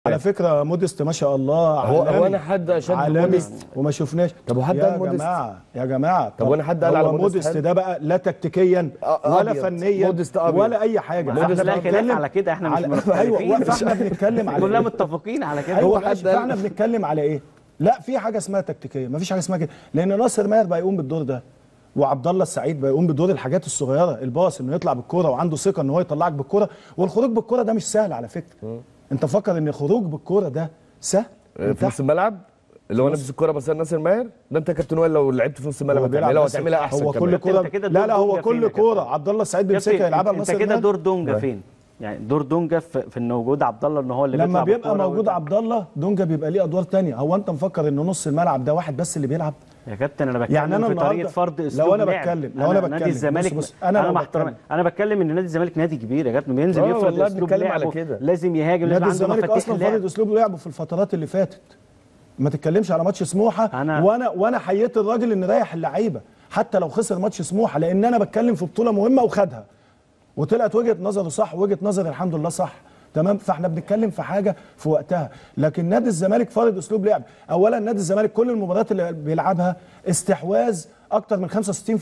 على فكره موديست ما شاء الله هو- عالمي. هو أنا حد أشد عالمي موديست؟ وما شفناش طب وحد يا قال موديست؟ جماعه يا جماعه طب وانا حد قال هو على موديست موديست حلو؟ ده بقى لا تكتيكيا أ- ولا أبيض. فنيا موديست أبيض. ولا اي حاجه موديست فاحنا لا خلاف بنتكلم على كده، إحنا مش على- مختلفين. ايوه فاحنا بنتكلم على كلنا إيه؟ متفقين على كده ايوه حد ماشي قال- فاحنا بنتكلم على ايه لا في حاجه اسمها تكتيكيه ما فيش حاجه اسمها كده لان ناصر ماهر بقى يقوم بالدور ده وعبد الله السعيد بقى يقوم بدور الحاجات الصغيره الباص انه يطلع بالكوره وعنده ثقه ان هو يطلعك بالكوره والخروج بالكوره ده مش سهل على فكره انت فكر ان الخروج بالكوره ده سهل في نص الملعب اللي هو نفس الكوره بس ناصر ماهر ده انت كابتن وائل لو لعبت في نص الملعب هو بيلعب هتعملها بس وهتعملها احسن هو كمان. كل كابتن، كوره أنت كده لا دور لا هو دونجا فين كل يا كوره كابتن؟ عبد الله السعيد كابتن، بيمسكها يلعبها انت لناصر كده ماهر. دور دونجا فين؟ يعني دور دونجا في, في ان وجود عبد الله ان هو اللي لما بيطلع بيبقى بالكورة موجود و- عبد الله دونجا بيبقى ليه ادوار تانية هو انت مفكر ان نص الملعب ده واحد بس اللي بيلعب يا كابتن انا بتكلم يعني أنا في طريقه النهاردة- فرض لو اسلوب أنا لعب. بتكلم- لو أنا نادي بتكلم، الزمالك بص- بص، أنا انا لو مع احترامي بتكلم. انا بتكلم ان نادي الزمالك نادي كبير يا كابتن بينزل آه يفرض والله اسلوب بنتكلم على لعبه كده. لازم يهاجم لازم نادي عنده الزمالك مفاتيح اصلا فرض لعب اسلوب لعبه في الفترات اللي فاتت ما تتكلمش على ماتش سموحه أنا- وانا وانا حييت الراجل ان ريح اللعيبه حتى لو خسر ماتش سموحه لان انا بتكلم في بطوله مهمه وخدها وطلعت وجهه نظره صح وجهه نظري الحمد لله صح تمام فاحنا بنتكلم في حاجه في وقتها لكن نادي الزمالك فرض اسلوب لعب اولا نادي الزمالك كل المباريات اللي بيلعبها استحواذ اكتر من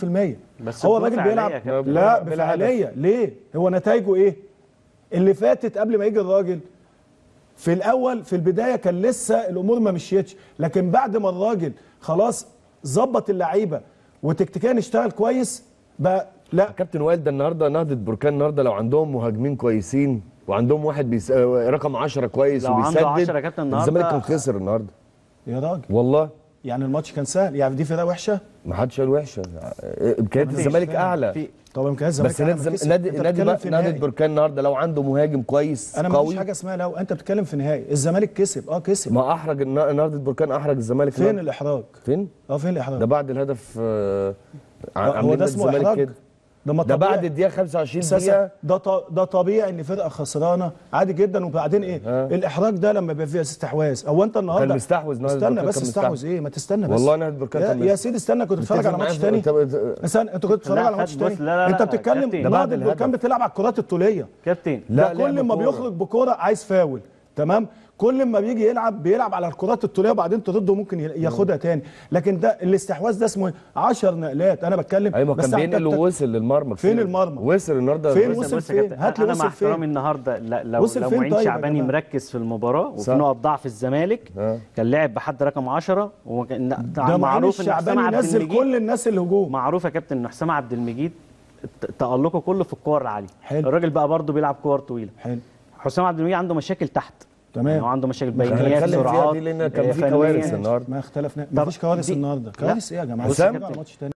65% بس هو بدون الراجل بيلعب فعالية يا كابتن. لا بلا بفعاليه ليه هو نتائجه ايه اللي فاتت قبل ما يجي الراجل في الاول في البدايه كان لسه الامور ما مشيتش لكن بعد ما الراجل خلاص ظبط اللعيبه وتكتيكيا اشتغل كويس بقى لا كابتن وائل ده النهارده نهضه بركان النهارده لو عندهم مهاجمين كويسين وعندهم واحد بيس... آه، رقم 10 كويس لو عنده وبيسدد 10 يا كابتن النهاردة- الزمالك كان خسر النهارده يا راجل والله يعني الماتش كان سهل يعني دي فرقه وحشه ما حدش قال وحشه آه، امكانيات مفيش الزمالك فعلا. اعلى في طب امكانيات الزمالك بس نادي أعلى ما الزم- كسب. نادي أنت نادي بتتكلم بقى- في نادي نهائي. بركان النهارده لو عنده مهاجم كويس انا ما قوي فيش حاجه اسمها لو انت بتتكلم في نهائي الزمالك كسب اه كسب ما احرج النا- النهارده بركان احرج الزمالك فين النهاردة. الاحراج فين اه فين الاحراج ده بعد الهدف آه، آه، عاملين هو ده نادي اسمه الزمالك احراج كده ده ما ده طبيعي. بعد الدقيقه 25 أساساً دقيقه ده ط- ده طبيعي ان فرقه خسرانه عادي جدا وبعدين ايه آه. الاحراج ده لما يبقى فيه استحواذ او انت النهارده كان مستحوذ النهاردة استنى بركان بس كان استحوذ مستحوذ. ايه ما تستنى بس والله نادي بركان يا, كان يا مستحوذ. سيدي استنى كنت بتتفرج على متفق ماتش معاك. تاني طب- استنى انت كنت بتتفرج لا، على خد ماتش بص، تاني لا، لا، انت لا، بتتكلم كابتن. ده بعد نهضه بركان الهدف. بتلعب على الكرات الطوليه كابتن ده لا، كل لعب ما كورة. بيخرج بكوره عايز فاول تمام كل ما بيجي يلعب بيلعب على الكرات الطوليه وبعدين ترده ممكن ي- ياخدها تاني لكن ده الاستحواذ ده اسمه 10 نقلات انا بتكلم ايوه بس كان أنت بينقل بت- ووصل للمرمى فين كتير. المرمى؟ وصل النهارده فين وصل. وصل بص يا فين؟ كابتن هات لي انا وصل مع فين؟ احترامي النهارده لا- لو وصل لو فين معين طيب يا شعباني جماعة؟ مركز في المباراه وفي صح. نقط ضعف الزمالك آه. كان لعب بحد رقم 10 وكان ده معروف معروف ان حسام الشعباني عبد ينزل المجيد كل الناس الهجوم معروف يا كابتن ان حسام عبد المجيد ت- تألقه كله في الكور العاليه حلو. الراجل بقى برضه بيلعب كور طويله حلو حسام عبد المجيد عنده مشاكل تحت تمام. يعني هو عنده مشاكل احنا بينيات هنتكلم فيها سرعات دي لان كان آه، في فنياً. كوارث النهارده ما اختلفنا طب مفيش كوارث دي- النهارده لا. كوارث ايه يا جماعه بص يا بص كابتن. ماتش تاني